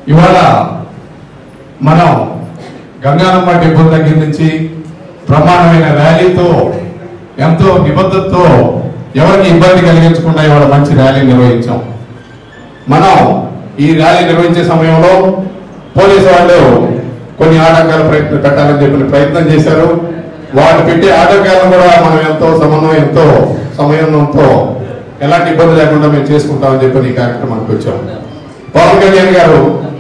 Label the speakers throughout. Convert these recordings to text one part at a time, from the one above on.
Speaker 1: ఇవాళ మనం గంగానమ్మ టెంపుల్ దగ్గర నుంచి బ్రహ్మాండమైన ర్యాలీతో ఎంతో నిబద్ధతతో ఎవరికి ఇబ్బంది కలిగించకుండా ఇవాళ మంచి ర్యాలీ నిర్వహించాం మనం ఈ ర్యాలీ నిర్వహించే సమయంలో పోలీసు వాళ్ళు కొన్ని ఆటంకాల ప్రయత్నం పెట్టాలని చెప్పిన ప్రయత్నం చేశారు వాళ్ళు పెట్టే ఆటంకాలను కూడా మనం ఎంతో సమన్వయంతో సమయంతో ఎలాంటి ఇబ్బంది లేకుండా మేము చేసుకుంటామని చెప్పి ఈ కార్యక్రమానికి వచ్చాం పవన్ కళ్యాణ్ గారు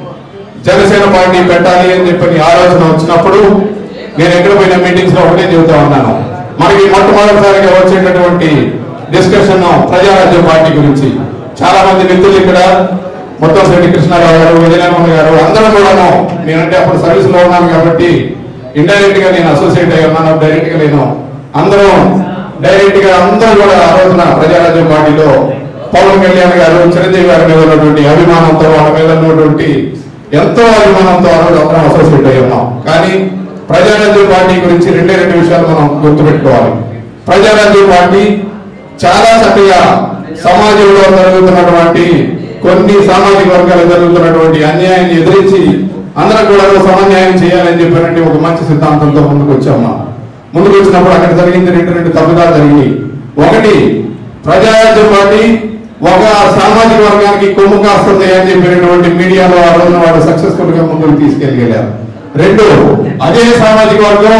Speaker 1: జనసేన పార్టీ పెట్టాలి అని చెప్పని ఆలోచన వచ్చినప్పుడు నేను ఎక్కడ పోయిన మీటింగ్స్ లో ఒకటే చెబుతా ఉన్నాను మనకి మొట్టమొదటిసారిగా వచ్చేటటువంటి డిస్కషన్ ప్రజారాజ్యం పార్టీ గురించి చాలా మంది వ్యక్తులు ఇక్కడ మొత్తం శెట్టి కృష్ణారావు గారు విజయనగరం గారు అందరం కూడాను నేనంటే అప్పుడు సర్వీస్ లో ఉన్నాను కాబట్టి ఇండైరెక్ట్ గా నేను అసోసియేట్ అయి ఉన్నాను డైరెక్ట్ గా నేను అందరం డైరెక్ట్ గా అందరూ కూడా ఆ రోజున ప్రజారాజ్యం పార్టీలో పవన్ కళ్యాణ్ గారు చిరంజీవి గారి మీద ఉన్నటువంటి అభిమానంతో వాళ్ళ మీద ఉన్నటువంటి ఎంతో అభిమానంతో ఆ రోజు అందరం అసోసియేట్ అయి ఉన్నాం కానీ ప్రజారాజ్యం పార్టీ గురించి రెండే రెండు విషయాలు మనం గుర్తుపెట్టుకోవాలి ప్రజారాజ్యం పార్టీ చాలా చక్కగా సమాజంలో జరుగుతున్నటువంటి కొన్ని సామాజిక వర్గాలు జరుగుతున్నటువంటి అన్యాయాన్ని ఎదిరించి అందరం కూడా సమన్యాయం చేయాలని చెప్పినట్టు ఒక మంచి సిద్ధాంతంతో ముందుకు వచ్చాం మనం ముందుకు వచ్చినప్పుడు అక్కడ జరిగింది రెండు రెండు తప్పుదాలు జరిగినాయి ఒకటి ప్రజారాజ్యం పార్టీ ఒక సామాజిక వర్గానికి కొమ్ము కాస్తుంది అని చెప్పినటువంటి మీడియాలో ఆ రోజున వాళ్ళు సక్సెస్ఫుల్ గా ముందుకు తీసుకెళ్ళగలిగారు రెండు అదే సామాజిక వర్గం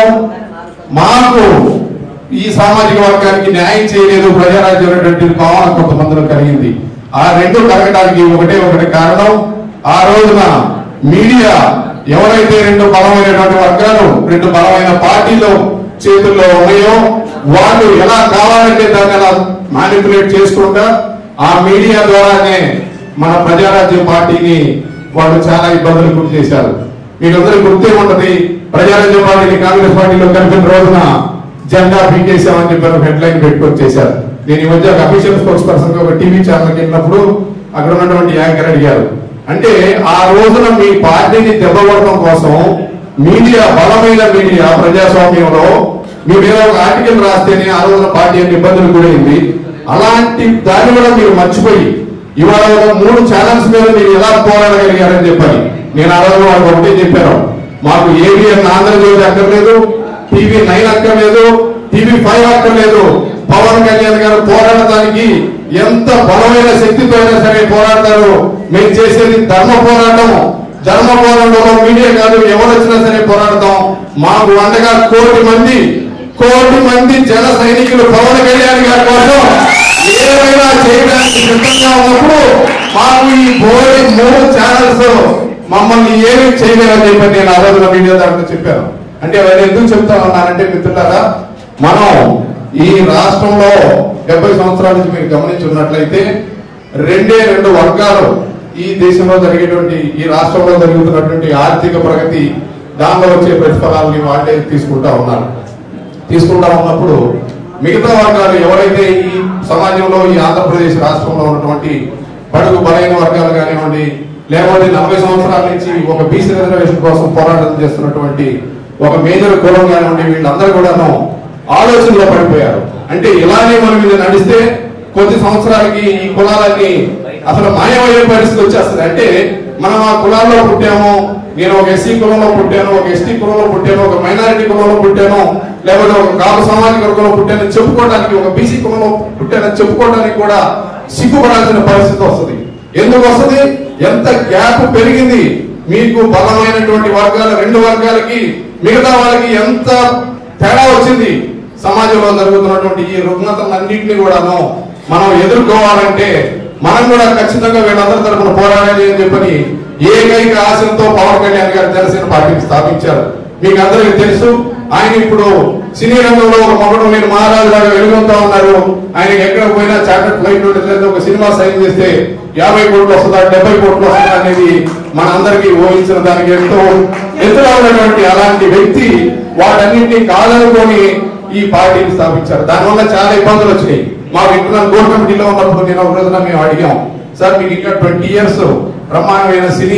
Speaker 1: మాకు ఈ సామాజిక వర్గానికి న్యాయం చేయలేదు ప్రజారాజ్యం అనేటువంటి భావన కొంతమందిలో కలిగింది ఆ రెండు కలగడానికి ఒకటే ఒకటి కారణం ఆ రోజున మీడియా ఎవరైతే రెండు బలమైనటువంటి వర్గాలు రెండు బలమైన పార్టీలు చేతుల్లో ఉన్నాయో వాళ్ళు ఎలా కావాలంటే దాన్ని అలా మానిపులేట్ చేసుకుంటా ఆ మీడియా ద్వారానే మన ప్రజారాజ్యం పార్టీని వాళ్ళు చాలా ఇబ్బందులు గురి చేశారు మీకందరూ గుర్తే ఉంటది ప్రజారాజ్యం పార్టీని కాంగ్రెస్ పార్టీలో కలిపిన రోజున జెండా పీకేసామని చెప్పి హెడ్ లైన్ పెట్టుకొని చేశారు నేను ఈ మధ్య ఒక అఫీషియల్ స్పోర్ట్స్ పర్సన్ ఒక టీవీ ఛానల్కి వెళ్ళినప్పుడు అక్కడ ఉన్నటువంటి యాంకర్ అడిగారు అంటే ఆ రోజున మీ పార్టీని దెబ్బకొట్టడం కోసం మీడియా బలమైన మీడియా ప్రజాస్వామ్యంలో మీ మీద ఒక ఆర్టికల్ రాస్తేనే ఆ రోజున పార్టీ యొక్క ఇబ్బందులు గురైంది అలాంటి దాన్ని కూడా మీరు మర్చిపోయి ఇవాళ ఒక మూడు ఛానల్స్ మీద మీరు ఎలా పోరాడగలిగారని చెప్పాలి నేను ఆ రోజు వాళ్ళకి ఒకటే చెప్పాను మాకు ఏబిఎన్ ఆంధ్రజ్యోతి అక్కర్లేదు టీవీ నైన్ అక్కర్లేదు టీవీ ఫైవ్ అక్కర్లేదు పవన్ కళ్యాణ్ గారు పోరాడటానికి ఎంత బలమైన శక్తితో అయినా సరే పోరాడతారు మేము చేసేది ధర్మ పోరాటం ధర్మ పోరాటంలో మీడియా కాదు ఎవరు వచ్చినా సరే పోరాడతాం మాకు అండగా కోటి మంది కోటి మంది జన సైనికులు పవన్ కళ్యాణ్ గారి కోసం ఏమైనా చేయడానికి సిద్ధంగా ఉన్నప్పుడు మాకు ఈ బోర్డు మూడు ఛానల్స్ మమ్మల్ని ఏమి చేయలేరని చెప్పి నేను ఆ రోజున మీడియా దాంట్లో చెప్పాను అంటే అవన్నీ ఎందుకు చెప్తా ఉన్నానంటే మిత్రులారా మనం ఈ రాష్ట్రంలో డెబ్బై సంవత్సరాల నుంచి మీరు గమనించి ఉన్నట్లయితే రెండే రెండు వర్గాలు ఈ దేశంలో జరిగేటువంటి ఈ రాష్ట్రంలో జరుగుతున్నటువంటి ఆర్థిక ప్రగతి దానిలో వచ్చే ప్రతిఫలాలని వాళ్ళే తీసుకుంటా ఉన్నారు తీసుకుంటా ఉన్నప్పుడు మిగతా వర్గాలు ఎవరైతే ఈ సమాజంలో ఈ ఆంధ్రప్రదేశ్ రాష్ట్రంలో ఉన్నటువంటి బడుగు బలైన వర్గాలు కానివ్వండి లేకపోతే నలభై సంవత్సరాల నుంచి ఒక బీసీ రిజర్వేషన్ కోసం పోరాటం చేస్తున్నటువంటి ఒక మేజర్ కులం కానివ్వండి వీళ్ళందరూ కూడాను ఆలోచనలో పడిపోయారు అంటే ఇలానే మనం ఇది నడిస్తే కొద్ది సంవత్సరాలకి ఈ కులాలన్నీ అసలు మాయమయ్యే పరిస్థితి వచ్చేస్తుంది అంటే మనం ఆ కులాల్లో పుట్టాము నేను ఒక ఎస్సీ కులంలో పుట్టాను ఒక ఎస్టీ కులంలో పుట్టాను ఒక మైనారిటీ కులంలో పుట్టాను లేకపోతే ఒక కాపు సామాజిక వర్గంలో పుట్టానని చెప్పుకోవడానికి ఒక బీసీ కులంలో పుట్టానని చెప్పుకోవడానికి కూడా సిగ్గుపడాల్సిన పరిస్థితి వస్తుంది ఎందుకు వస్తుంది ఎంత గ్యాప్ పెరిగింది మీకు బలమైనటువంటి వర్గాల రెండు వర్గాలకి మిగతా వాళ్ళకి ఎంత తేడా వచ్చింది సమాజంలో జరుగుతున్నటువంటి ఈ రుగ్మతలన్నింటినీ కూడాను మనం ఎదుర్కోవాలంటే మనం కూడా ఖచ్చితంగా వీళ్ళందరి తరపున పోరాడాలి అని చెప్పని ఏకైక ఆశయంతో పవన్ కళ్యాణ్ గారు జనసేన పార్టీని స్థాపించారు మీకు అందరికీ తెలుసు ఆయన ఇప్పుడు సినీ రంగంలో ఒక మొగడు నేను మహారాజు లాగా వెలుగుతా ఉన్నారు ఆయన ఎక్కడ పోయినా చార్టెడ్ ఫ్లైట్ ఉంటుంది ఒక సినిమా సైన్ చేస్తే యాభై కోట్లు వస్తుందా డెబ్బై కోట్లు వస్తుందా అనేది మన అందరికీ ఊహించిన దానికి ఎంతో ఎదురా ఉన్నటువంటి అలాంటి వ్యక్తి వాటన్నింటినీ కాదనుకొని ఈ పార్టీని స్థాపించారు దానివల్ల చాలా ఇబ్బందులు వచ్చినాయి మా విక్రమ్ గోల్డ్ కమిటీలో ఉన్నప్పుడు నేను ఒక రోజున మేము అడిగాం సార్ మీకు ఇంకా ట్వంటీ ఇయర్స్ బ్రహ్మాండమైన సినీ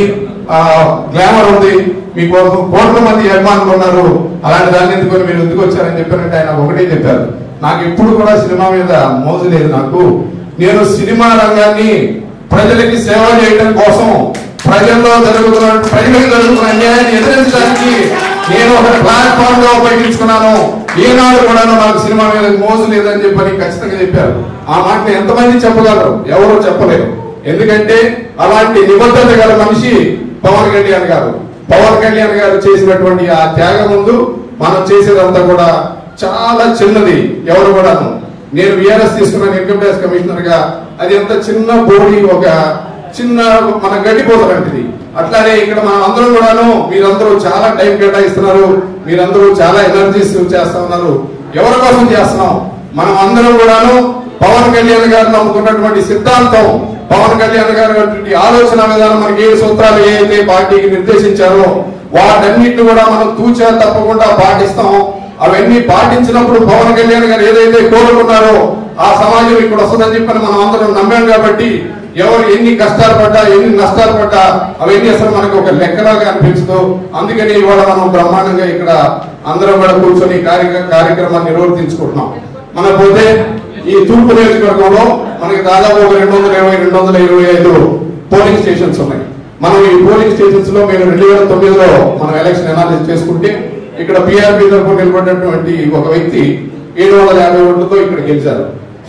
Speaker 1: గ్లామర్ ఉంది మీకు కోట్ల మంది అభిమానులు ఉన్నారు అలాంటి దాన్ని ఎందుకొని మీరు ఎందుకు వచ్చారని చెప్పారంటే ఆయన ఒకటే చెప్పారు నాకు ఎప్పుడు కూడా సినిమా మీద మోజు లేదు నాకు నేను సినిమా రంగాన్ని ప్రజలకి సేవ చేయడం కోసం ప్రజల్లో జరుగుతున్న ప్రజలకు జరుగుతున్న అన్యాయాన్ని ఎదిరించడానికి నేను ఒక ప్లాట్ఫామ్ గా ఉపయోగించుకున్నాను ఈనాడు కూడా నాకు సినిమా మీద మోజు లేదని చెప్పని ఖచ్చితంగా చెప్పారు ఆ మాటని ఎంతమంది చెప్పగలరు ఎవరు చెప్పలేరు ఎందుకంటే అలాంటి నిబద్ధత గల మనిషి పవన్ కళ్యాణ్ గారు పవన్ కళ్యాణ్ గారు చేసినటువంటి ఆ త్యాగం ముందు మనం చేసేదంతా కూడా చాలా చిన్నది ఎవరు కూడాను నేను విఆర్ఎస్ తీసుకున్నాను ఇన్కమ్ ట్యాక్స్ కమిషనర్ గా అది ఎంత చిన్న బోడీ ఒక చిన్న మన గడ్డిపోత లాంటిది అట్లానే ఇక్కడ మనం అందరం కూడాను మీరందరూ చాలా టైం కేటాయిస్తున్నారు మీరందరూ చాలా ఎనర్జీస్ చేస్తా ఉన్నారు ఎవరి కోసం చేస్తున్నాం మనం అందరం కూడాను పవన్ కళ్యాణ్ గారు నమ్ముకున్నటువంటి సిద్ధాంతం పవన్ కళ్యాణ్ గారు అటువంటి ఆలోచన విధానం మనకి ఏ సూత్రాలు ఏ అయితే పార్టీకి నిర్దేశించారో వాటన్నిటిని కూడా మనం తూచా తప్పకుండా పాటిస్తాం అవన్నీ పాటించినప్పుడు పవన్ కళ్యాణ్ గారు ఏదైతే కోరుకున్నారో ఆ సమాజం ఇక్కడ వస్తుందని చెప్పని మనం అందరం నమ్మాం కాబట్టి ఎవరు ఎన్ని కష్టాలు పడ్డా ఎన్ని నష్టాలు పడ్డా అవన్నీ అసలు మనకు ఒక లెక్కలాగా అనిపించదు అందుకని ఇవాళ మనం బ్రహ్మాండంగా ఇక్కడ అందరం కూడా కూర్చొని కార్య కార్యక్రమాన్ని నిర్వర్తించుకుంటున్నాం మన పోతే ఈ తూర్పు నియోజకవర్గంలో మనకి దాదాపు ఒక రెండు వందల ఇరవై రెండు వందల ఇరవై ఐదు పోలింగ్ స్టేషన్స్ ఉన్నాయి మనం ఈ పోలింగ్ స్టేషన్స్ లో మేము రెండు వేల తొమ్మిదిలో మనం ఎలక్షన్ అనాలిసిస్ చేసుకుంటే ఇక్కడ పిఆర్పి తరఫున నిలబడినటువంటి ఒక వ్యక్తి ఏడు వందల యాభై ఓట్లతో ఇక్కడ గెలిచారు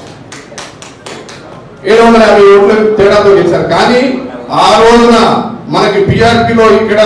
Speaker 1: ఏడు వందల యాభై ఓట్ల తేడాతో గెలిచారు కానీ ఆ రోజున మనకి పిఆర్పిలో ఇక్కడ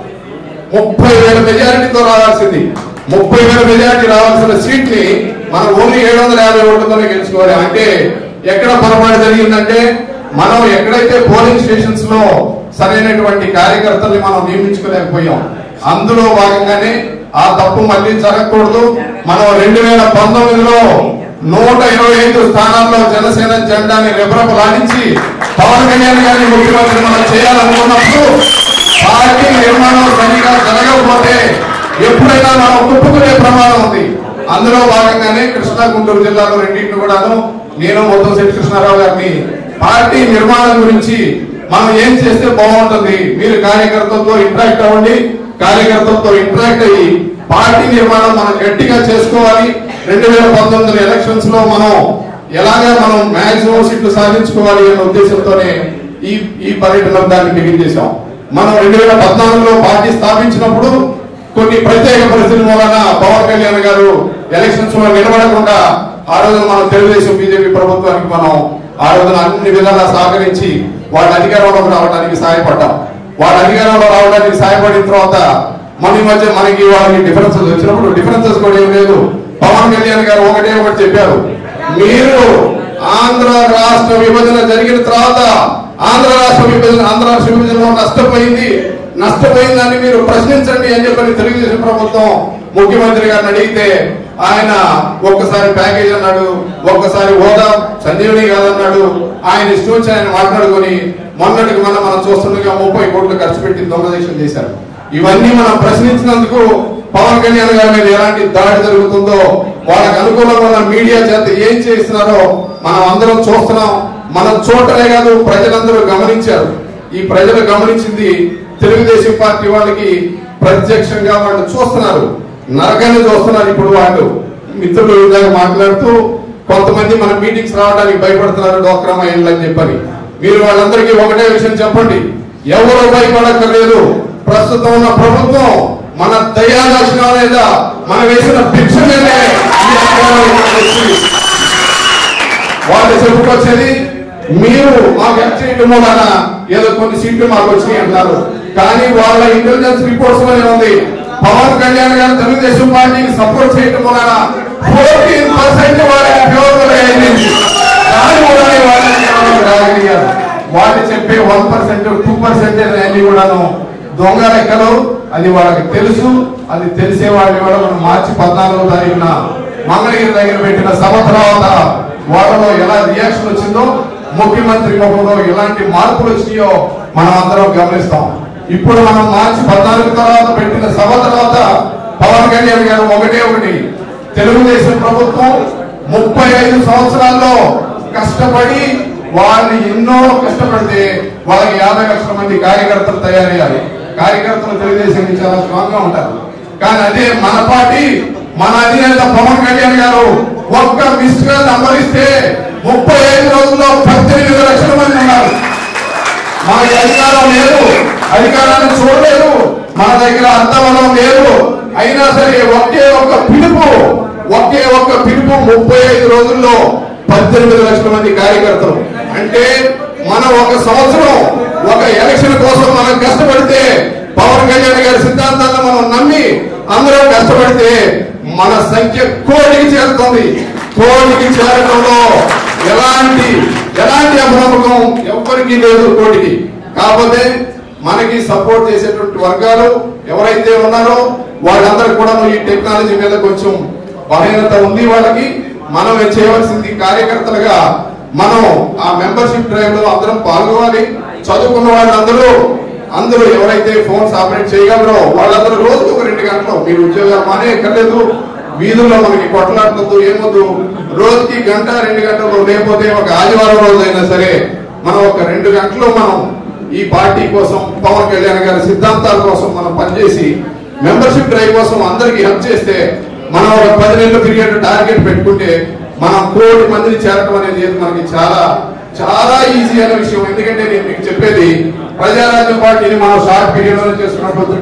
Speaker 1: ముప్పై వేల మెజారిటీతో రావాల్సింది ముప్పై వేల మెజారిటీ రావాల్సిన సీట్ ని మనం ఓన్లీ ఏడు వందల యాభై ఓట్లతోనే గెలుచుకోవాలి అంటే ఎక్కడ పొరపాటు జరిగిందంటే మనం ఎక్కడైతే పోలింగ్ స్టేషన్స్ లో సరైనటువంటి కార్యకర్తల్ని మనం నియమించుకోలేకపోయాం అందులో భాగంగానే ఆ తప్పు మళ్ళీ జరగకూడదు మనం రెండు వేల పంతొమ్మిదిలో నూట ఇరవై ఐదు స్థానాల్లో జనసేన జెండాని రెపరెపలాడించి పవన్ కళ్యాణ్ గారిని ముఖ్యమంత్రి మనం చేయాలనుకున్నప్పుడు పార్టీ నిర్మాణం సరిగా జరగకపోతే ఎప్పుడైనా మనం కుప్పుకునే ప్రమాదం ఉంది అందులో భాగంగానే కృష్ణా గుంటూరు జిల్లాలో రెండింటిని కూడాను నేను మొత్తం శెట్టి కృష్ణారావు గారిని పార్టీ నిర్మాణం గురించి మనం ఏం చేస్తే బాగుంటుంది మీరు కార్యకర్తలతో ఇంటరాక్ట్ అవ్వండి కార్యకర్తలతో ఇంటరాక్ట్ అయ్యి పార్టీ నిర్మాణం మనం గట్టిగా చేసుకోవాలి రెండు వేల పంతొమ్మిది ఎలక్షన్స్ లో మనం ఎలాగా మనం మాక్సిమం సీట్లు సాధించుకోవాలి అనే ఉద్దేశంతోనే ఈ ఈ పర్యటన దాన్ని బిగిన్ చేశాం మనం రెండు వేల పద్నాలుగులో పార్టీ స్థాపించినప్పుడు కొన్ని ప్రత్యేక పరిస్థితుల మూలన పవన్ కళ్యాణ్ గారు ఎలక్షన్స్ లో నిలబడకుండా ఆ రోజున మనం తెలుగుదేశం బీజేపీ ప్రభుత్వానికి మనం ఆ రోజున అన్ని విధాలా సహకరించి వాళ్ళ అధికారంలోకి రావడానికి సహాయపడ్డాం వాళ్ళ అధికారంలో రావడానికి సహాయపడిన తర్వాత మన ఈ మధ్య మనకి వాళ్ళకి డిఫరెన్సెస్ వచ్చినప్పుడు డిఫరెన్సెస్ కూడా ఏం లేదు పవన్ కళ్యాణ్ గారు ఒకటే ఒకటి చెప్పారు మీరు ఆంధ్ర రాష్ట్ర విభజన జరిగిన తర్వాత ఆంధ్ర రాష్ట్ర విభజన ఆంధ్ర రాష్ట్ర విభజనలో నష్టపోయింది నష్టపోయిందని మీరు ప్రశ్నించండి అని చెప్పని తెలుగుదేశం ప్రభుత్వం ముఖ్యమంత్రి గారిని అడిగితే ఆయన ఒక్కసారి ప్యాకేజ్ అన్నాడు ఒక్కసారి హోదా సంజీవని కాదన్నాడు ఆయన ఇష్టం వచ్చి ఆయన మాట్లాడుకొని మొన్నటికి మనం మనం చూస్తుండగా ముప్పై కోట్లు ఖర్చు పెట్టి దొంగదేశం చేశారు ఇవన్నీ మనం ప్రశ్నించినందుకు పవన్ కళ్యాణ్ గారి మీద ఎలాంటి దాడి జరుగుతుందో వాళ్ళకి అనుకూలంగా ఉన్న మీడియా చేత ఏం చేస్తున్నారో మనం అందరం చూస్తున్నాం మనం చూడటమే కాదు ప్రజలందరూ గమనించారు ఈ ప్రజలు గమనించింది తెలుగుదేశం పార్టీ వాళ్ళకి ప్రత్యక్షంగా వాళ్ళు చూస్తున్నారు నరకాన్ని చూస్తున్నారు ఇప్పుడు వాళ్ళు మిత్రులు ఇలాగ మాట్లాడుతూ కొంతమంది మన మీటింగ్స్ రావడానికి భయపడుతున్నారు డోక్రా మహిళలు అని చెప్పని మీరు వాళ్ళందరికీ ఒకటే విషయం చెప్పండి ఎవరు భయపడక్కర్లేదు ప్రస్తుతం ఉన్న ప్రభుత్వం మన దయాదర్శనం లేదా మన వేసిన భిక్ష మీదే ఈ అధికారం వచ్చింది. వాళ్ళు చెప్పుకొచ్చేది మీరు మాకు ఎంత చేయడం మూలన ఏదో కొన్ని సీట్లు మాకు వచ్చినాయి అంటారు కానీ వాళ్ళ ఇంటెలిజెన్స్ రిపోర్ట్స్ లోనే ఉంది పవన్ కళ్యాణ్ గారు తెలుగుదేశం పార్టీకి సపోర్ట్ చేయడం మూలన ఫోర్టీన్ పర్సెంట్ వాళ్ళకి ఫేవరబుల్ అయింది దాని మూలనే వాళ్ళని కేవలం రాగలిగారు వాళ్ళు చెప్పే వన్ పర్సెంట్ టూ పర్సెంట్ అన్ని కూడాను దొంగ లెక్కలు అది వాళ్ళకి తెలుసు అది తెలిసే వాళ్ళని కూడా మనం మార్చి పద్నాలుగో తారీఖున మంగళగిరి దగ్గర పెట్టిన సభ తర్వాత వాళ్ళలో ఎలా రియాక్షన్ వచ్చిందో ముఖ్యమంత్రి ముఖంలో ఎలాంటి మార్పులు వచ్చినాయో మనం అందరం గమనిస్తాం ఇప్పుడు మనం మార్చి పద్నాలుగు తర్వాత పెట్టిన సభ తర్వాత పవన్ కళ్యాణ్ గారు ఒకటే ఒకటి తెలుగుదేశం ప్రభుత్వం ముప్పై ఐదు సంవత్సరాల్లో కష్టపడి వాళ్ళని ఎన్నో కష్టపడితే వాళ్ళకి యాభై లక్షల మంది కార్యకర్తలు తయారయ్యారు కార్యకర్తలు తెలుగుదేశం నుంచి చాలా స్ట్రాంగ్ గా ఉంటారు కానీ అదే మన పార్టీ మన అధినేత పవన్ కళ్యాణ్ గారు ఒక్క మిస్ గా నంబర్ ఇస్తే ముప్పై ఐదు రోజుల్లో పద్దెనిమిది లక్షల మంది ఉన్నారు మనకి అధికారం లేదు అధికారాన్ని చూడలేదు మన దగ్గర అంతమనం లేదు అయినా సరే ఒకే ఒక్క పిలుపు ఒకే ఒక్క పిలుపు ముప్పై ఐదు రోజుల్లో పద్దెనిమిది లక్షల మంది కార్యకర్తలు అంటే మనం ఒక సంవత్సరం ఒక ఎలక్షన్ కోసం మనం కష్టపడితే పవన్ కళ్యాణ్ గారి సిద్ధాంతాలను మనం నమ్మి అందరం కష్టపడితే మన సంఖ్య కోటికి చేరుతుంది కోటికి చేరడంలో ఎలాంటి ఎలాంటి అభ్రమకం ఎవ్వరికీ లేదు కోటికి కాకపోతే మనకి సపోర్ట్ చేసేటువంటి వర్గాలు ఎవరైతే ఉన్నారో వాళ్ళందరూ కూడా ఈ టెక్నాలజీ మీద కొంచెం బలహీనత ఉంది వాళ్ళకి మనం చేయవలసింది కార్యకర్తలుగా మనం ఆ మెంబర్షిప్ డ్రైవ్ లో అందరం పాల్గొవాలి చదువుకున్న వాళ్ళందరూ అందరూ ఎవరైతే ఫోన్స్ ఆపరేట్ చేయగలరో వాళ్ళందరూ రోజుకు ఒక రెండు గంటలు మీరు ఉద్యోగాలు మానే ఎక్కర్లేదు వీధుల్లో మనకి కొట్లాడుతుంది ఏమొద్దు రోజుకి గంట రెండు గంటలు లేకపోతే ఒక ఆదివారం రోజు అయినా సరే మనం ఒక రెండు గంటలు మనం ఈ పార్టీ కోసం పవన్ కళ్యాణ్ గారి సిద్ధాంతాల కోసం మనం పనిచేసి మెంబర్షిప్ డ్రైవ్ కోసం అందరికి హెల్ప్ చేస్తే మనం ఒక పది నెలల పీరియడ్ టార్గెట్ పెట్టుకుంటే మనం కోటి మందిని చేరటం అనేది మనకి చాలా చాలా ఈజీ అయిన విషయం ఎందుకంటే నేను మీకు చెప్పేది ప్రజారాజ్యం పార్టీని మనం షార్ట్ పీరియడ్ లో చేసుకున్నప్పుడు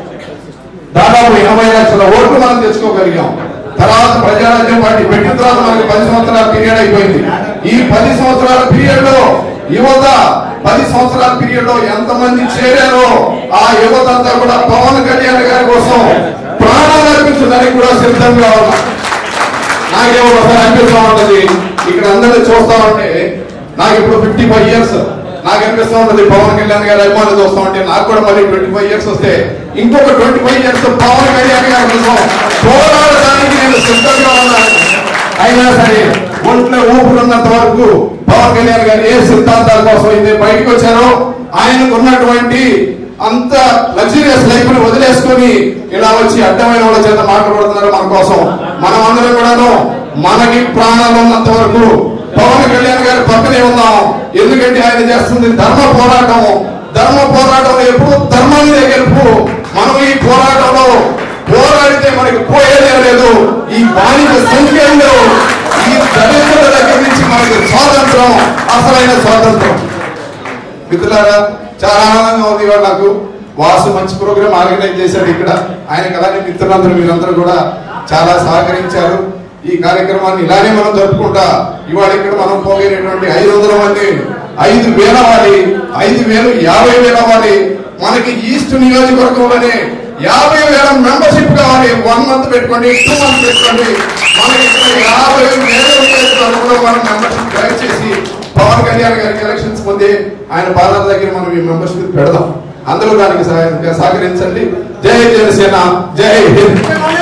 Speaker 1: దాదాపు ఎనభై లక్షల ఓట్లు మనం తెచ్చుకోగలిగాం తర్వాత ప్రజారాజ్యం పార్టీ పెట్టిన తర్వాత మనకి పది సంవత్సరాల పీరియడ్ అయిపోయింది ఈ పది సంవత్సరాల పీరియడ్ లో యువత పది సంవత్సరాల పీరియడ్ లో ఎంతమంది చేరారో ఆ యువత అంతా కూడా పవన్ కళ్యాణ్ గారి కోసం ప్రాణాలు అర్పించడానికి కూడా సిద్ధంగా ఉన్నారు నాకేమో ఒకసారి అనిపిస్తా ఉంటది ఇక్కడ అందరినీ చూస్తా ఉంటే నాకు ఇప్పుడు ఫిఫ్టీ ఫైవ్ ఇయర్స్ నాకు అనిపిస్తూ ఉంటది పవన్ కళ్యాణ్ గారి అభిమానులు చూస్తా ఉంటే నాకు కూడా మరి ట్వంటీ ఫైవ్ ఇయర్స్ వస్తే ఇంకొక twenty five years Pawan Kalyan గారి కోసం పోరాడడానికి నేను సిద్ధంగా ఉన్నాను అయినా సరే ఒంట్లో ఊపిరున్నంత వరకు పవన్ కళ్యాణ్ గారు ఏ సిద్ధాంతాల కోసం అయితే బయటకు వచ్చారో ఆయనకు ఉన్నటువంటి అంత లగ్జరియస్ లైఫ్ ని వదిలేసుకొని ఇలా వచ్చి అడ్డమైన వాళ్ళ చేత మాట్లాడుతున్నారు మన కోసం మనం అందరం కూడాను మనకి ప్రాణాలు ఉన్నంత వరకు పవన్ కళ్యాణ్ గారి పక్కనే ఉన్నాం ఎందుకంటే ఆయన చేస్తుంది ధర్మ పోరాటం ధర్మ పోరాటం ఎప్పుడు ధర్మాన్ని గెలుపు మనం ఈ పోరాటంలో పోరాడితే మనకి పోయేదే లేదు ఈ బానిస సంఖ్యలో ఈ దళితుల దగ్గర నుంచి మనకి స్వాతంత్రం అసలైన స్వాతంత్రం మిత్రులారా చాలా ఆనందంగా ఉంది ఇవాళ నాకు వాసు మంచి ప్రోగ్రామ్ ఆర్గనైజ్ చేశాడు ఇక్కడ ఆయనకి అలానే మిత్రులందరూ మీరందరూ కూడా చాలా సహకరించారు ఈ కార్యక్రమాన్ని ఇలానే మనం జరుపుకుంటా ఇవాళ ఇక్కడ మనం పోగేటటువంటి ఐదు వందల మంది ఐదు వేల వారి ఐదు వేలు యాభై వేల వారి మనకి ఈస్ట్ నియోజకవర్గంలోనే యాభై వేల మెంబర్షిప్ కావాలి వన్ మంత్ పెట్టుకోండి టూ మంత్ పెట్టుకోండి మనకి ఇక్కడ యాభై వేల నియోజకవర్గంలో మనం మెంబర్షిప్ డ్రైవ్ చేసి పవన్ కళ్యాణ్ గారికి ఎలక్షన్స్ ముందే ఆయన పాదాల దగ్గర మనం ఈ మెంబర్షిప్ పెడదాం అందరూ దానికి సహాయం- సహకరించండి జై జనసేన జై హింద్